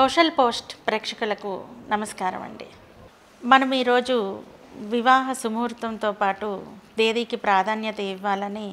social post ప్రేక్షకులకు నమస్కారం అండి మనం ఈరోజు వివాహ సుముహూర్తంతో పాటు తేదీకి ప్రాధాన్యత ఇవ్వాలని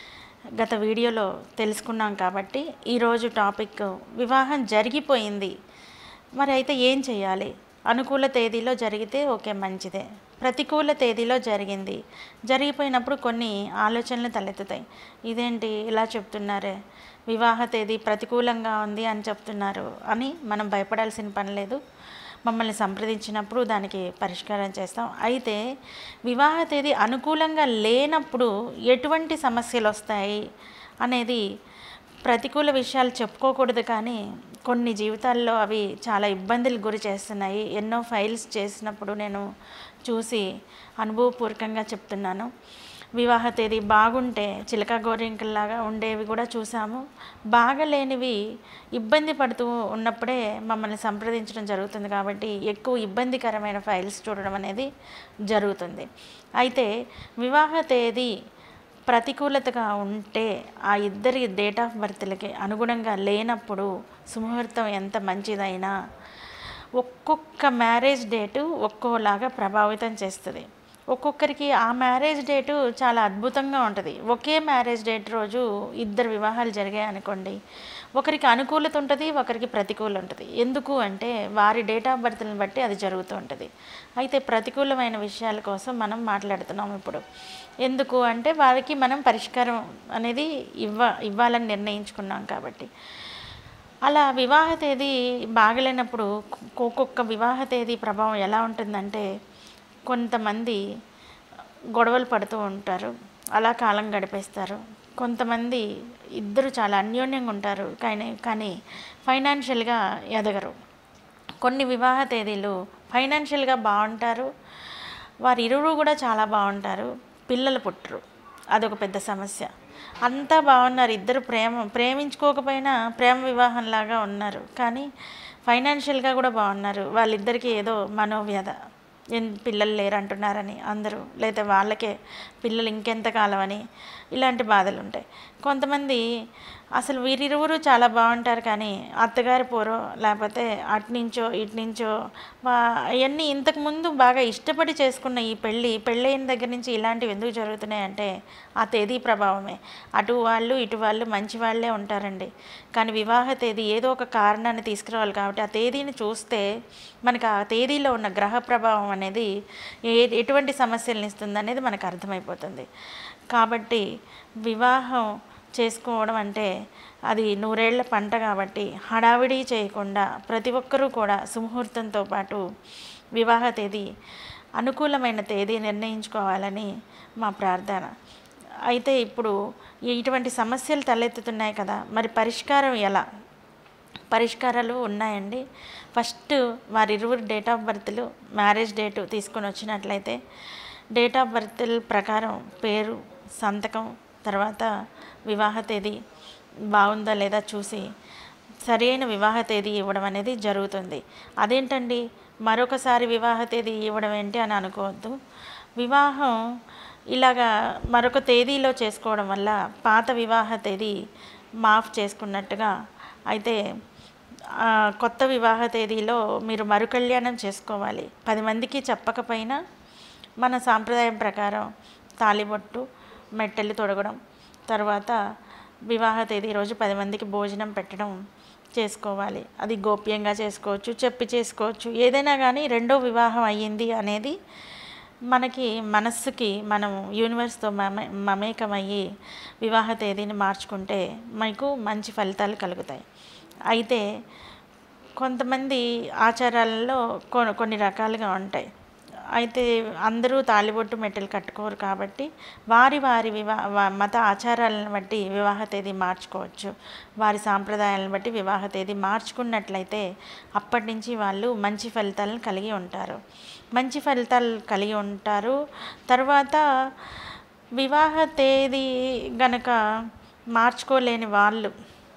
గత వీడియోలో తెలుసుకున్నాం కాబట్టి ఈరోజు టాపిక్ వివాహం జరిగిపోయింది మరి అయితే ఏం చేయాలి అనుకూల తేదీలో జరిగితే ఓకే మంచిదే ప్రతికూల తేదీలో జరిగింది జరిగిపోయినప్పుడు కొన్ని ఆలోచనలు తలెత్తుతాయి ఇదేంటి ఇలా చెప్తున్నారే వివాహ తేదీ ప్రతికూలంగా ఉంది అని చెప్తున్నారు అని మనం భయపడాల్సిన పని లేదు మమ్మల్ని సంప్రదించినప్పుడు దానికి పరిష్కారం చేస్తాం అయితే వివాహ తేదీ అనుకూలంగా లేనప్పుడు ఎటువంటి సమస్యలు వస్తాయి అనేది ప్రతికూల విషయాలు చెప్పుకోకూడదు కానీ కొన్ని జీవితాల్లో అవి చాలా ఇబ్బందులు గురి చేస్తున్నాయి ఎన్నో ఫైల్స్ చేసినప్పుడు నేను చూసి అనుభవపూర్వకంగా చెప్తున్నాను వివాహ తేదీ బాగుంటే చిలక గోరింకల్లాగా ఉండేవి కూడా చూసాము బాగలేనివి ఇబ్బంది పడుతూ ఉన్నప్పుడే మమ్మల్ని సంప్రదించడం జరుగుతుంది కాబట్టి ఎక్కువ ఇబ్బందికరమైన ఫైల్స్ చూడడం అనేది జరుగుతుంది అయితే వివాహ తేదీ ప్రతికూలతగా ఉంటే ఆ ఇద్దరి డేట్ ఆఫ్ బర్త్లకి అనుగుణంగా లేనప్పుడు సుముహూర్తం ఎంత మంచిదైనా ఒక్కొక్క మ్యారేజ్ డేటు ఒక్కోలాగా ప్రభావితం చేస్తుంది ఒక్కొక్కరికి ఆ మ్యారేజ్ డేటు చాలా అద్భుతంగా ఉంటుంది ఒకే మ్యారేజ్ డేట్ రోజు ఇద్దరు వివాహాలు జరిగాయి అనుకోండి ఒకరికి అనుకూలత ఉంటుంది ఒకరికి ప్రతికూల ఉంటుంది ఎందుకు అంటే వారి డేట్ ఆఫ్ బర్త్ని బట్టి అది జరుగుతూ ఉంటుంది అయితే ప్రతికూలమైన విషయాల కోసం మనం మాట్లాడుతున్నాం ఇప్పుడు ఎందుకు అంటే వారికి మనం పరిష్కారం అనేది ఇవ్వ ఇవ్వాలని నిర్ణయించుకున్నాం కాబట్టి అలా వివాహ తేదీ బాగలేనప్పుడు ఒక్కొక్క వివాహ తేదీ ప్రభావం ఎలా ఉంటుందంటే కొంతమంది గొడవలు పడుతూ ఉంటారు అలా కాలం గడిపేస్తారు కొంతమంది ఇద్దరు చాలా అన్యోన్యంగా ఉంటారు కానీ కానీ ఫైనాన్షియల్గా ఎదగరు కొన్ని వివాహ తేదీలు ఫైనాన్షియల్గా బాగుంటారు వారి ఇరువురు కూడా చాలా బాగుంటారు పిల్లలు పుట్టరు అదొక పెద్ద సమస్య అంతా బాగున్నారు ఇద్దరు ప్రేమ ప్రేమించుకోకపోయినా ప్రేమ వివాహంలాగా ఉన్నారు కానీ ఫైనాన్షియల్గా కూడా బాగున్నారు వాళ్ళిద్దరికీ ఏదో మనోవ్యధ ఎన్ పిల్లలు లేరు అంటున్నారని అందరూ లేదా వాళ్ళకే పిల్లలు ఇంకెంతకాలం అని ఇలాంటి బాధలు ఉంటాయి కొంతమంది అసలు వీరిరువురు చాలా బాగుంటారు కానీ అత్తగారి పోరో లేకపోతే అటు నుంచో ఇటు నుంచో అవన్నీ ఇంతకుముందు బాగా ఇష్టపడి చేసుకున్న ఈ పెళ్ళి పెళ్ళైన దగ్గర నుంచి ఇలాంటివి ఎందుకు జరుగుతున్నాయంటే ఆ తేదీ ప్రభావమే అటు వాళ్ళు ఇటు వాళ్ళు మంచి వాళ్ళే ఉంటారండి కానీ వివాహ తేదీ ఏదో ఒక కారణాన్ని తీసుకురావాలి కాబట్టి ఆ తేదీని చూస్తే మనకు ఆ తేదీలో ఉన్న గ్రహ ప్రభావం అనేది ఏ ఎటువంటి సమస్యలను ఇస్తుంది అనేది మనకు అర్థమైపోతుంది కాబట్టి వివాహం చేసుకోవడం అంటే అది నూరేళ్ల పంట కాబట్టి హడావిడి చేయకుండా ప్రతి ఒక్కరూ కూడా సుముహూర్తంతో పాటు వివాహ తేదీ అనుకూలమైన తేదీ నిర్ణయించుకోవాలని మా ప్రార్థన అయితే ఇప్పుడు ఇటువంటి సమస్యలు తలెత్తుతున్నాయి కదా మరి పరిష్కారం ఎలా పరిష్కారాలు ఉన్నాయండి ఫస్ట్ వారిరువురు డేట్ ఆఫ్ బర్త్లు మ్యారేజ్ డేటు తీసుకొని వచ్చినట్లయితే డేట్ ఆఫ్ బర్త్ ప్రకారం పేరు సంతకం తర్వాత వివాహ తేదీ బాగుందా లేదా చూసి సరైన వివాహ తేదీ ఇవ్వడం అనేది జరుగుతుంది అదేంటండి మరొకసారి వివాహ తేదీ ఇవ్వడం ఏంటి అని అనుకోవద్దు వివాహం ఇలాగా మరొక తేదీలో చేసుకోవడం వల్ల పాత వివాహ తేదీ మాఫ్ చేసుకున్నట్టుగా అయితే కొత్త వివాహ తేదీలో మీరు మరుకళ్యాణం చేసుకోవాలి పది మందికి చెప్పకపోయినా మన సాంప్రదాయం ప్రకారం తాలిబొట్టు మెట్టెలు తొడగడం తర్వాత వివాహ తేదీ రోజు పది మందికి భోజనం పెట్టడం చేసుకోవాలి అది గోప్యంగా చేసుకోవచ్చు చెప్పి చేసుకోవచ్చు ఏదైనా కానీ రెండో వివాహం అయ్యింది అనేది మనకి మనస్సుకి మనం యూనివర్స్తో మమే మమేకమయ్యి వివాహ తేదీని మార్చుకుంటే మనకు మంచి ఫలితాలు కలుగుతాయి అయితే కొంతమంది ఆచారాలలో కొన్ని కొన్ని రకాలుగా ఉంటాయి అయితే అందరూ తాలిబొట్టు మెట్టెలు కట్టుకోరు కాబట్టి వారి వారి వివాహ మత ఆచారాలను బట్టి వివాహ తేదీ మార్చుకోవచ్చు వారి సాంప్రదాయాలను బట్టి వివాహ తేదీ మార్చుకున్నట్లయితే అప్పటి నుంచి వాళ్ళు మంచి ఫలితాలను కలిగి ఉంటారు మంచి ఫలితాలు కలిగి ఉంటారు తర్వాత వివాహ తేదీ గనక మార్చుకోలేని వాళ్ళు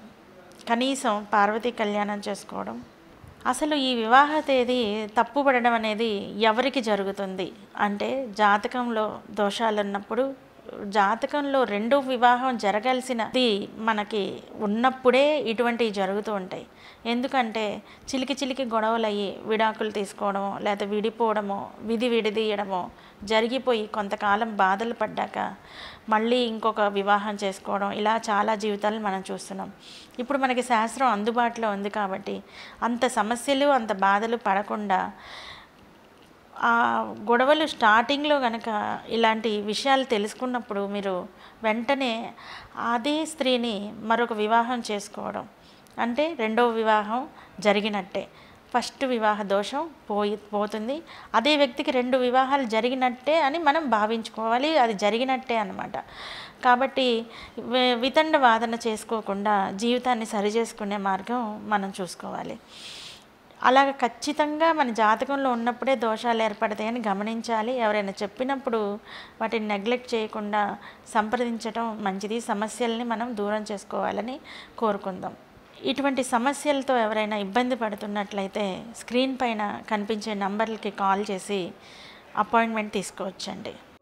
కనీసం పార్వతీ కళ్యాణం చేసుకోవడం అసలు ఈ వివాహ తేదీ తప్పుపడడం అనేది ఎవరికి జరుగుతుంది అంటే జాతకంలో దోషాలు ఉన్నప్పుడు జాతకంలో రెండో వివాహం జరగాల్సినది మనకి ఉన్నప్పుడే ఇటువంటివి జరుగుతూ ఉంటాయి ఎందుకంటే చిలికి చిలికి గొడవలు అయ్యి విడాకులు తీసుకోవడమో లేకపోతే విడిపోవడమో విధి విడిదీయడమో జరిగిపోయి కొంతకాలం బాధలు పడ్డాక మళ్ళీ ఇంకొక వివాహం చేసుకోవడం ఇలా చాలా జీవితాలు మనం చూస్తున్నాం ఇప్పుడు మనకి శాస్త్రం అందుబాటులో ఉంది కాబట్టి అంత సమస్యలు అంత బాధలు పడకుండా ఆ గొడవలు స్టార్టింగ్లో కనుక ఇలాంటి విషయాలు తెలుసుకున్నప్పుడు మీరు వెంటనే అదే స్త్రీని మరొక వివాహం చేసుకోవడం అంటే రెండవ వివాహం జరిగినట్టే ఫస్ట్ వివాహ దోషం పోయి పోతుంది అదే వ్యక్తికి రెండు వివాహాలు జరిగినట్టే అని మనం భావించుకోవాలి అది జరిగినట్టే అనమాట కాబట్టి వి- వితండ వాదన చేసుకోకుండా జీవితాన్ని సరిచేసుకునే మార్గం మనం చూసుకోవాలి అలాగ ఖచ్చితంగా మన జాతకంలో ఉన్నప్పుడే దోషాలు ఏర్పడతాయని గమనించాలి ఎవరైనా చెప్పినప్పుడు వాటిని నెగ్లెక్ట్ చేయకుండా సంప్రదించడం మంచిది సమస్యల్ని మనం దూరం చేసుకోవాలని కోరుకుందాం ఇటువంటి సమస్యలతో ఎవరైనా ఇబ్బంది పడుతున్నట్లయితే స్క్రీన్ పైన కనిపించే నంబర్లకి కాల్ చేసి అపాయింట్మెంట్ తీసుకోవచ్చండి